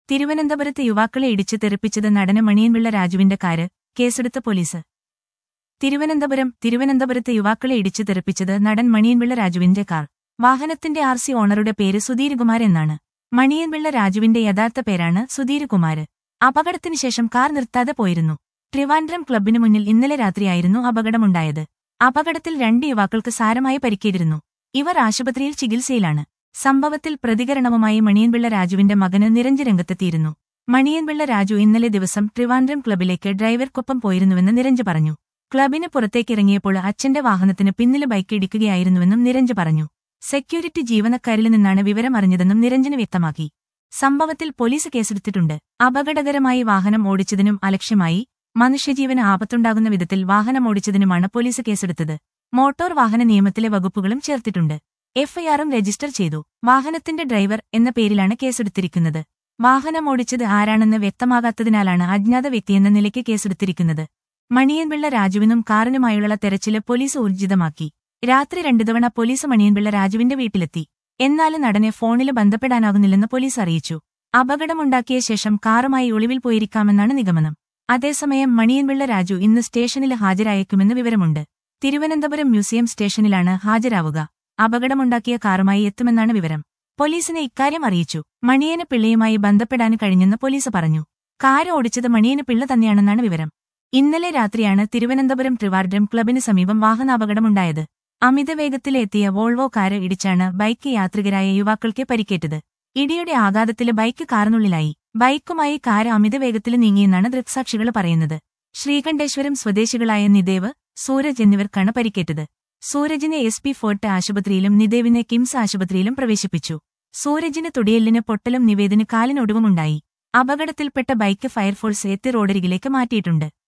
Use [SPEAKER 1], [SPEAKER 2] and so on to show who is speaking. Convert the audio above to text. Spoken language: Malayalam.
[SPEAKER 1] തിരുവനന്തപുരത്ത് യുവാക്കളെ ഇടിച്ചു തെറിപ്പിച്ചത് നടന് മണിയൻപിള്ള രാജുവിന്റെ കാര് കേസെടുത്ത പോലീസ് തിരുവനന്തപുരം തിരുവനന്തപുരത്ത് യുവാക്കളെ ഇടിച്ചു തെറിപ്പിച്ചത് നടൻ മണിയൻപിള്ള രാജുവിന്റെ കാർ വാഹനത്തിന്റെ ആർ സി ഓണറുടെ പേര് സുധീർകുമാർ എന്നാണ് മണിയൻപിള്ള രാജുവിന്റെ യഥാർത്ഥ പേരാണ് സുധീർകുമാർ അപകടത്തിന് ശേഷം കാർ നിർത്താതെ പോയിരുന്നു ട്രിവാൻഡ്രം ക്ലബിനു മുന്നിൽ ഇന്നലെ രാത്രിയായിരുന്നു അപകടമുണ്ടായത് അപകടത്തിൽ രണ്ട് യുവാക്കൾക്ക് സാരമായി പരിക്കേറ്റിരുന്നു ഇവർ ആശുപത്രിയിൽ ചികിത്സയിലാണ് സംഭവത്തിൽ പ്രതികരണവുമായി മണിയൻപിള്ള രാജുവിന്റെ മകന് നിരഞ്ജ് രംഗത്തെത്തിയിരുന്നു മണിയൻപിള്ള രാജു ഇന്നലെ ദിവസം ട്രിവാൻഡ്രം ക്ലബിലേക്ക് ഡ്രൈവർക്കൊപ്പം പോയിരുന്നുവെന്ന് നിരഞ്ജ് പറഞ്ഞു ക്ലബിന് പുറത്തേക്കിറങ്ങിയപ്പോൾ അച്ഛന്റെ വാഹനത്തിന് പിന്നില് ബൈക്ക് ഇടിക്കുകയായിരുന്നുവെന്നും നിരഞ്ജ് പറഞ്ഞു സെക്യൂരിറ്റി ജീവനക്കാരിൽ നിന്നാണ് വിവരം അറിഞ്ഞതെന്നും നിരഞ്ജന് വ്യക്തമാക്കി സംഭവത്തിൽ പോലീസ് കേസെടുത്തിട്ടുണ്ട് അപകടകരമായി വാഹനം ഓടിച്ചതിനും അലക്ഷ്യമായി മനുഷ്യജീവന് ആപത്തുണ്ടാകുന്ന വിധത്തിൽ വാഹനം ഓടിച്ചതിനുമാണ് പോലീസ് കേസെടുത്തത് മോട്ടോർ വാഹന നിയമത്തിലെ വകുപ്പുകളും ചേർത്തിട്ടുണ്ട് എഫ്ഐആറും രജിസ്റ്റർ ചെയ്തു വാഹനത്തിന്റെ ഡ്രൈവർ എന്ന പേരിലാണ് കേസെടുത്തിരിക്കുന്നത് വാഹനം ഓടിച്ചത് ആരാണെന്ന് വ്യക്തമാകാത്തതിനാലാണ് അജ്ഞാത വ്യക്തിയെന്ന നിലയ്ക്ക് കേസെടുത്തിരിക്കുന്നത് മണിയൻപിള്ള രാജുവിനും കാറിനുമായുള്ള തെരച്ചില് പോലീസ് ഊർജിതമാക്കി രാത്രി രണ്ടു തവണ പോലീസ് മണിയൻപിള്ള രാജുവിന്റെ വീട്ടിലെത്തി എന്നാലും നടനെ ഫോണില് ബന്ധപ്പെടാനാകുന്നില്ലെന്ന് പോലീസ് അറിയിച്ചു അപകടമുണ്ടാക്കിയ ശേഷം കാറുമായി ഒളിവിൽ പോയിരിക്കാമെന്നാണ് നിഗമനം അതേസമയം മണിയൻപിള്ള രാജു ഇന്ന് സ്റ്റേഷനിൽ ഹാജരായേക്കുമെന്ന് വിവരമുണ്ട് തിരുവനന്തപുരം മ്യൂസിയം സ്റ്റേഷനിലാണ് ഹാജരാവുക അപകടമുണ്ടാക്കിയ കാറുമായി എത്തുമെന്നാണ് വിവരം പോലീസിനെ ഇക്കാര്യം അറിയിച്ചു മണിയന് പിള്ളയുമായി ബന്ധപ്പെടാൻ കഴിഞ്ഞെന്ന് പോലീസ് പറഞ്ഞു കാര് ഓടിച്ചത് മണിയന് പിള്ള തന്നെയാണെന്നാണ് വിവരം ഇന്നലെ രാത്രിയാണ് തിരുവനന്തപുരം ട്രിവാർഡ്രം ക്ലബിന് സമീപം വാഹനാപകടമുണ്ടായത് അമിതവേഗത്തിലെത്തിയ വോൾവോ കാര് ഇടിച്ചാണ് ബൈക്ക് യാത്രികരായ യുവാക്കൾക്ക് പരിക്കേറ്റത് ഇടിയുടെ ആഘാതത്തില് ബൈക്ക് കാറിനുള്ളിലായി ബൈക്കുമായി കാര് അമിതവേഗത്തിൽ നീങ്ങിയെന്നാണ് ദൃക്സാക്ഷികൾ പറയുന്നത് ശ്രീകണ്ഠേശ്വരം സ്വദേശികളായ നിദേവ് സൂരജ് എന്നിവർക്കാണ് പരിക്കേറ്റത് സൂരജിനെ എസ് പി ഫോർട്ട് ആശുപത്രിയിലും നിദേവിനെ കിംസ് ആശുപത്രിയിലും പ്രവേശിപ്പിച്ചു സൂരജിന് തുടിയലിന് പൊട്ടലും നിവേദിന് കാലിനൊടുവുമുണ്ടായി അപകടത്തിൽപ്പെട്ട ബൈക്ക് ഫയർഫോഴ്സ് എത്തി റോഡരികിലേക്ക് മാറ്റിയിട്ടുണ്ട്